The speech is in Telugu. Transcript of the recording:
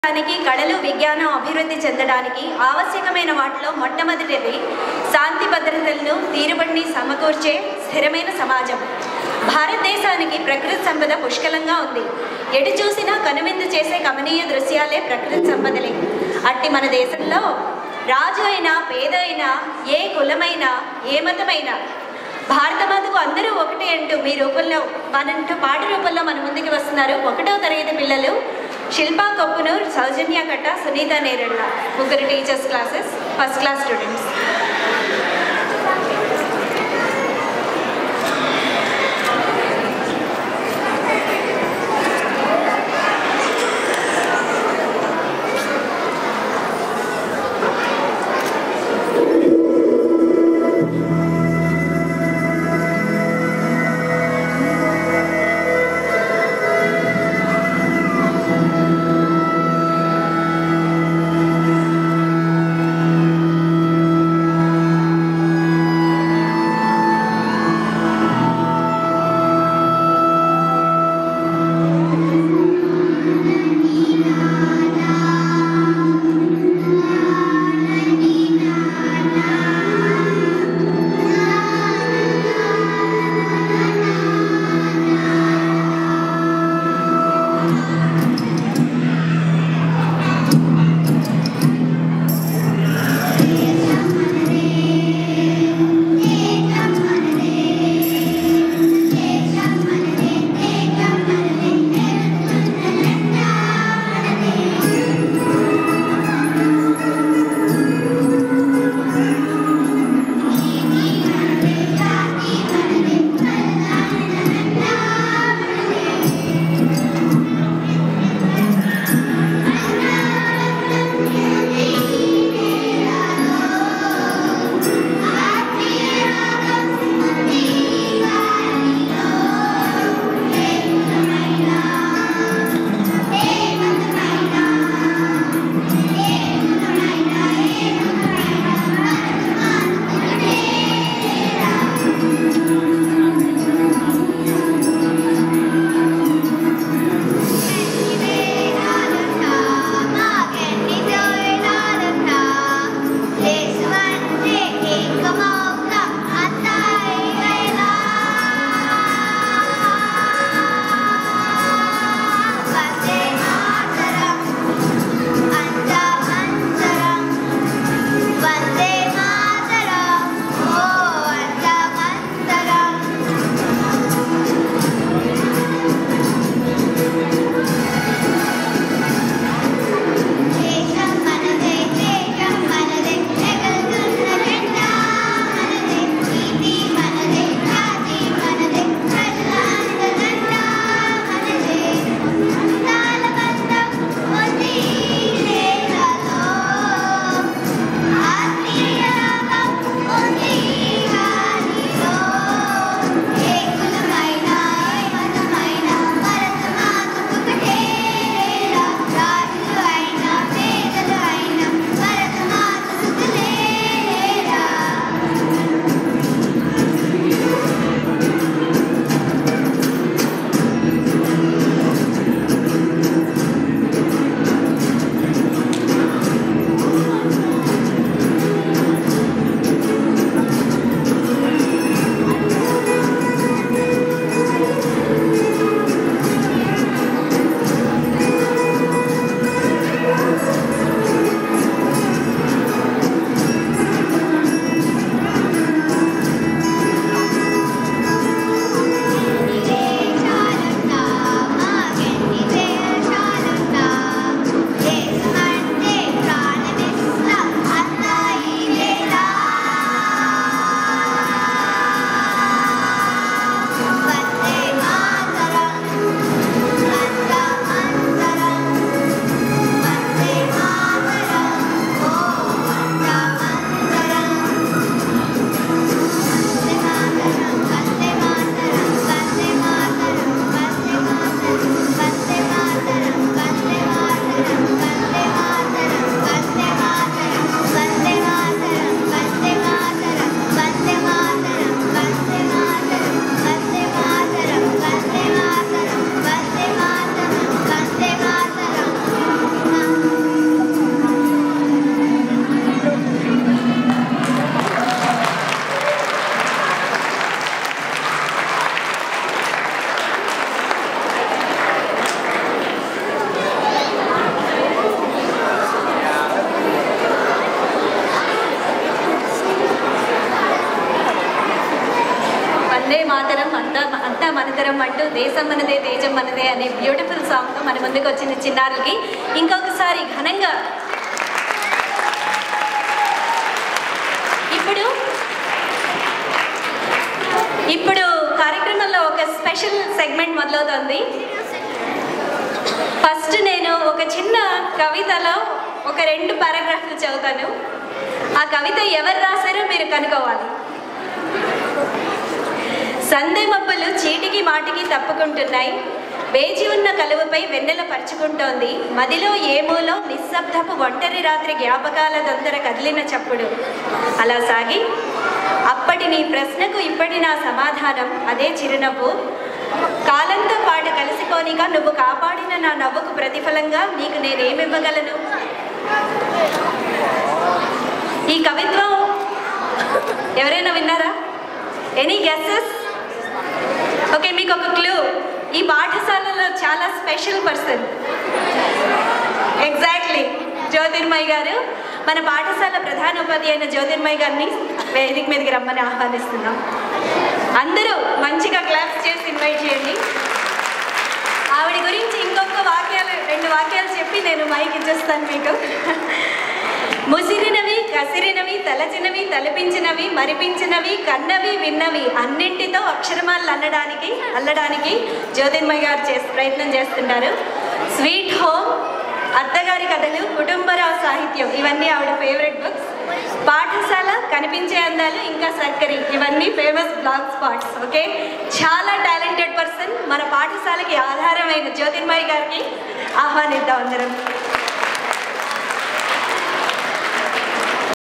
దానికి కళలు విజ్ఞానం అభివృద్ధి చెందడానికి ఆవశ్యకమైన వాటిలో మొట్టమొదటిది శాంతి భద్రతలను తీరుబడిని సమకూర్చే స్థిరమైన సమాజం భారతదేశానికి ప్రకృతి సంపద పుష్కలంగా ఉంది ఎటు చూసినా కనువిందు చేసే కమనీయ దృశ్యాలే ప్రకృతి సంపదలే అట్టి మన దేశంలో రాజు అయినా పేద అయినా ఏ కులమైనా ఏ మతమైనా భారత మాతకు అందరూ ఒకటే అంటూ మీ రూపంలో మనంటూ పాట రూపంలో మన ముందుకు వస్తున్నారు ఒకటో తరగతి పిల్లలు శిల్పా కప్పునూర్ సౌజన్య కట్ట సునీత నేరళ్ళ ముగ్గురు teachers classes first class students ఆ మనుతరం అంటూ దేశం మనదే తేజం మనదే అనే బ్యూటిఫుల్ సాంగ్తో మన ముందుకు వచ్చిన చిన్నారులకి ఇంకొకసారి ఘనంగా ఇప్పుడు ఇప్పుడు కార్యక్రమంలో ఒక స్పెషల్ సెగ్మెంట్ మొదలవుతుంది ఫస్ట్ నేను ఒక చిన్న కవితలో ఒక రెండు పారాగ్రాఫ్లు చదువుతాను ఆ కవిత ఎవరు రాశారో మీరు కనుక్కోవాలి సందే మబ్బులు చీటికి మాటికి తప్పుకుంటున్నాయి వేచి ఉన్న కలువపై వెన్నెల పరుచుకుంటోంది మదిలో ఏమోలో నిశ్శబ్దపు ఒంటరి రాత్రి జ్ఞాపకాల దొందర కదిలిన చప్పుడు అలా సాగి అప్పటి నీ ప్రశ్నకు ఇప్పటి నా సమాధానం అదే చిరునవ్వు కాలంతో పాటు కలిసిపోనిగా నువ్వు కాపాడిన నా నవ్వుకు ప్రతిఫలంగా నీకు నేనేమివ్వగలను ఈ కవిత్వం ఎవరైనా విన్నారా ఎనీ గెసెస్ ఓకే మీకు ఒక క్లూ ఈ పాఠశాలలో చాలా స్పెషల్ పర్సన్ ఎగ్జాక్ట్లీ జ్యోతిర్మయ్ గారు మన పాఠశాల ప్రధాన ఉపాధ్యాయ అయిన జ్యోతిర్మయ్ గారిని వేదిక మీదకి రమ్మని ఆహ్వానిస్తున్నాం అందరూ మంచిగా క్లాప్స్ చేసి ఇన్వైట్ చేయండి ఆవిడ గురించి ఇంకొక వాక్యాలు రెండు వాక్యాలు చెప్పి నేను మైక్ ఇచ్చేస్తాను మీకు ముసిరినవి కసిరినవి తలచినవి తలపించినవి మరిపించినవి కన్నవి విన్నవి అన్నింటితో అక్షరమాలు అన్నడానికి అల్లడానికి జ్యోతిర్మయ్య గారు చేసి ప్రయత్నం చేస్తున్నారు స్వీట్ హోమ్ అత్తగారి కథలు కుటుంబరావు సాహిత్యం ఇవన్నీ ఆవిడ ఫేవరెట్ బుక్స్ పాఠశాల కనిపించే అందాలు ఇంకా సర్కరి ఇవన్నీ ఫేమస్ బ్లాగ్ స్పాట్స్ ఓకే చాలా టాలెంటెడ్ పర్సన్ మన పాఠశాలకి ఆధారమైన జ్యోతిర్మయ్య గారికి ఆహ్వానిద్దాం అందరం